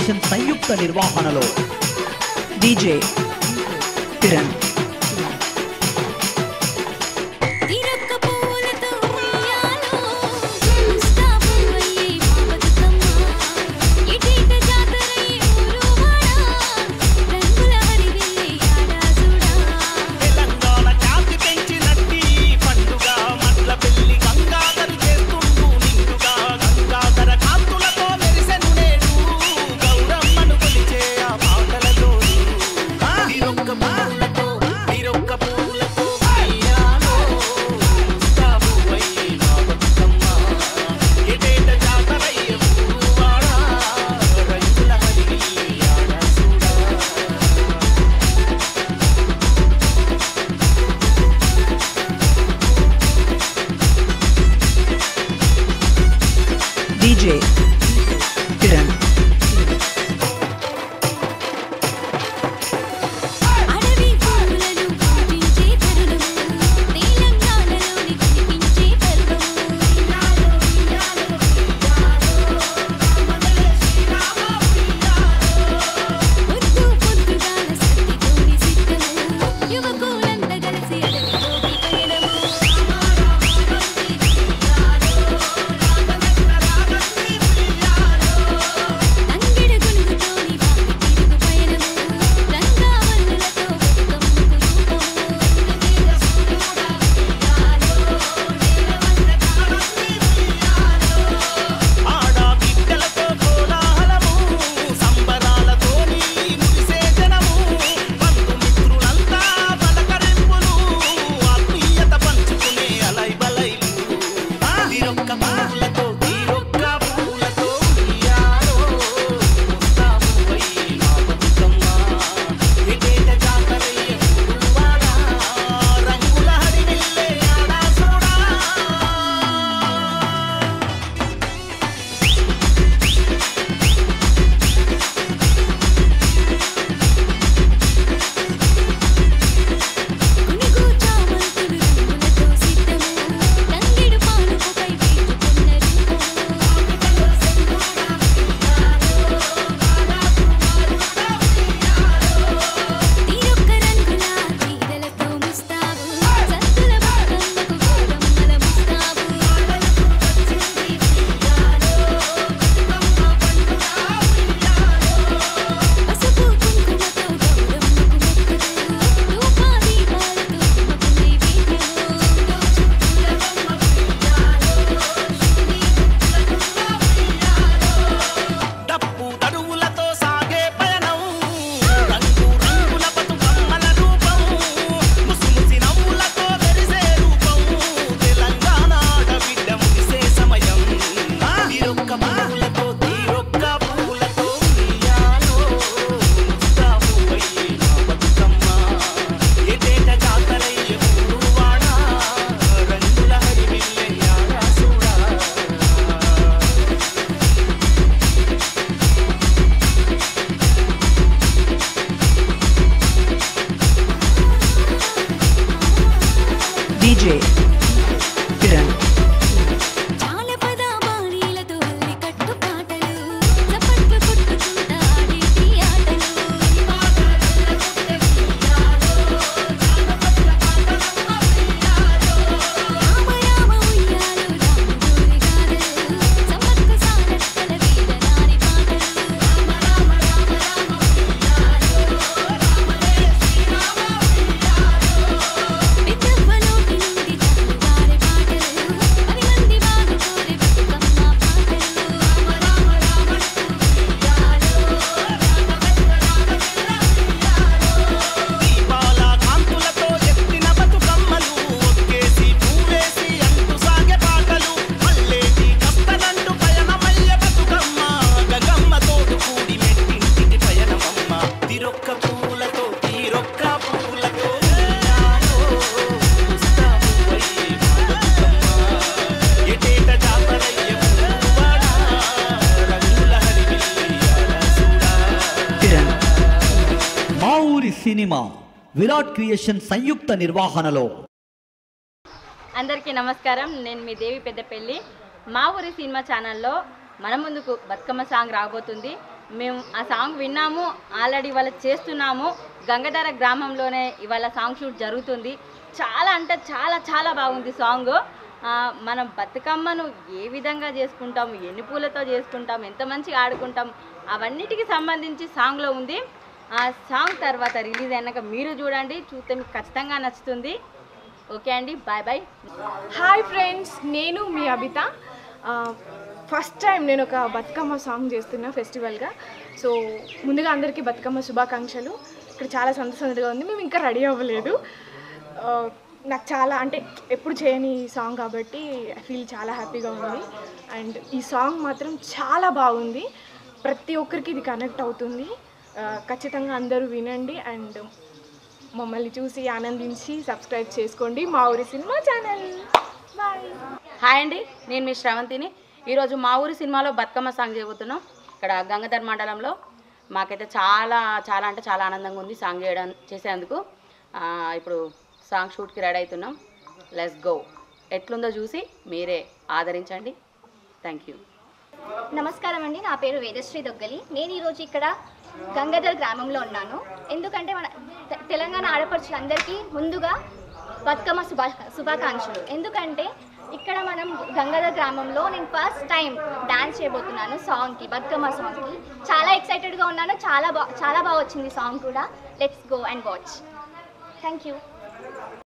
creation సంయుక్త నిర్వహణలో DJ Kiran తీరొక్క పూలతో ఉయ్యాలో ముస్తాబు అయ్యే మా బతుకమ్మ ఇటీక జాతరయ్యే ఊరువాడ రంగుల హరివిల్లే ఆడాసుడా తెలంగాణ ఖ్యాతి పెంచినట్టి పండుగ మట్ల పెళ్లి గంగాధర్ చేస్తుండు నిండుగా గంగాధర కాంతులతో మెరిసెను నేడు గౌరమ్మను కొలిచే ఆ పాటలతో తీరొక్క పూలతో తీరొక్క పూలతో ఉయ్యాలో ముస్తాబు అయ్యే మా బతుకమ్మ ఎటేట జాతరయ్యే ఊరువాడ రంగుల హరివిల్లే ఆడాసుడా డీజే కిరణ్ అడవి పూలను పూజించే తరుణము తెలంగాణలోని కనిపించే పర్వము పొద్దు పొద్దుగాల సత్తితోని సిద్ధము యువకులంత కలిసి అడవిలోకి పయనము తంగిడి గునుగుతోని బావి తిరుగు పయనము రంగావల్లులతో బతుకమ్మకు ఆడ బిడ్డలతో కోలాహలము సంబరాలతోని మురిసే జనము బంధుమిత్రులంతా పలకరింపులు ఆత్మీయత పంచుకునే అలై బలైలు తీరొక్క పూలతో తీరొక్క పూలతో ఉయ్యాలో ముస్తాబు అయ్యి మా బతుకమ్మ ఎటేట జాతరయ్య ఊరువాడ రంగుల హరివిల్లే ఆడా చూడా గునుగు చామంతులు రంగులతో సిద్ధము తంగిడు పానుపుపై వేచుకున్న తీరొక్క రంగుల తీరలతో ముస్తాబు సత్తుల బతుకమ్మకు గోరమ్మల ముస్తాబు పసుపు కుంకుమతో గౌరమ్మకు మొక్కుతూ ధూపా దీపాలతో అమ్మకు నైవేద్యము డప్పు తడువులతో సాగే పయనం రంగు రంగుల బతుకమ్మల రూపం ముసిముసి నవ్వులతో మెరిసే రూపం తెలంగాణ ఆడబిడ్డ ముగిసే సమయం తీరొక్క పూలతో తీరొక్క పూలతో ఉయ్యాలో ముస్తాబు అయ్యే మా బతుకమ్మ ఎటేట జాతరయ్యే ఊరువాడ రంగుల హరివిల్లే ఆడాసుడా డీజే కిరణ్ జానపద బాణీలతో అల్లి కట్టు పాటలు చప్పట్లు కొట్టుకుంటా ఆడేటి ఆటలు రామ రామ ఉయ్యాలు రాముడోరి గాథలు సమ్మక్క సారక్కల వీరనారి పాటలు విద్యవ్వలోకి నుండి జాలువారే పాటలు పది మంది బాగు కోరే బతుకమ్మ దీపాల కాంతులతో ఎత్తిన బతుకమ్మలు ఒక్కేసి పూవేసి అంటూ సాగే పాటలు మల్లేటి కస్తలంటూ పయనమయ్య బతుకమ్మ గగమ్మ తోడు కూడి మెట్టింటికి పయనమమ్మ తిరొక్క పూలతో తీరొక్క పూలతో ఉయ్యాలో ముస్తాబు అయ్యే మా బతుకమ్మ ఎటేట జాతరయ్య ఊరువాడ రంగుల హరివిల్లి ఆడాసుడా కిరణ్ మా ఊరి సినిమా విరాట్ క్రియేషన్ సంయుక్త నిర్వహణలో అందరికీ నమస్కారం నేను మీ దేవి పెద్దపల్లి మా ఊరి సినిమా ఛానల్లో మన ముందుకు బతుకమ్మ సాంగ్ రాబోతుంది మేము ఆ సాంగ్ విన్నాము ఆల్రెడీ ఇవాళ చేస్తున్నాము గంగధర గ్రామంలోనే ఇవాళ సాంగ్ షూట్ జరుగుతుంది చాలా అంటే చాలా చాలా బాగుంది సాంగ్ ఆ, మనం బతుకమ్మను ఏ విధంగా చేసుకుంటాం ఎన్ని పూలతో చేసుకుంటాం ఎంత మంచిగా ఆడుకుంటాం అవన్నిటికి సంబంధించి సాంగ్లో ఉంది ఆ సాంగ్ తర్వాత రిలీజ్ అయినాక మీరు చూడండి చూస్తే మీకు ఖచ్చితంగా నచ్చుతుంది ఓకే అండి బాయ్ బాయ్ హాయ్ ఫ్రెండ్స్ నేను మీ అబిత ఫస్ట్ టైం నేను ఒక బతుకమ్మ సాంగ్ చేస్తున్నా ఫెస్టివల్గా సో ముందుగా అందరికీ బతుకమ్మ శుభాకాంక్షలు ఇక్కడ చాలా సంతోషంగా ఉంది మేము ఇంకా రెడీ అవ్వలేదు ఆ, నాకు చాలా అంటే ఎప్పుడు చేయని సాంగ్ కాబట్టి ఐ ఫీల్ చాలా హ్యాపీగా ఉంది అండ్ ఈ సాంగ్ మాత్రం చాలా బాగుంది ప్రతి ఒక్కరికి ఇది కనెక్ట్ అవుతుంది ఆ, ఖచ్చితంగా అందరూ వినండి అండ్ మమ్మల్ని చూసి ఆనందించి సబ్స్క్రైబ్ చేసుకోండి మా ఊరి సినిమా ఛానల్ బాయ్ హాయ్ అండి నేను మీ శ్రవంతిని ఈరోజు మా ఊరి సినిమాలో బతుకమ్మ సాంగ్ చేయబోతున్నాం ఇక్కడ గంగాధర్ మండలంలో మాకైతే చాలా చాలా అంటే చాలా ఆనందంగా ఉంది సాంగ్ చేయడం చేసేందుకు ఆ, ఇప్పుడు సాంగ్ షూట్కి రెడీ అవుతున్నాం లెట్స్ గో ఎట్లుందో చూసి మీరే ఆదరించండి థ్యాంక్ యూ నమస్కారం అండి నా పేరు వేదశ్రీ దొగ్గలి నేను ఈరోజు ఇక్కడ గంగాధర్ గ్రామంలో ఉన్నాను ఎందుకంటే మన తె- తెలంగాణ ఆడపడుచులందరికీ ముందుగా బతుకమ్మ శుభా శుభాకాంక్షలు ఎందుకంటే ఇక్కడ మనం గంగాధర్ గ్రామంలో నేను ఫస్ట్ టైం డాన్స్ చేయబోతున్నాను సాంగ్కి బతుకమ్మ సాంగ్కి చాలా ఎక్సైటెడ్గా ఉన్నాను చాలా బా చాలా బాగా వచ్చింది సాంగ్ కూడా let's go and watch thank you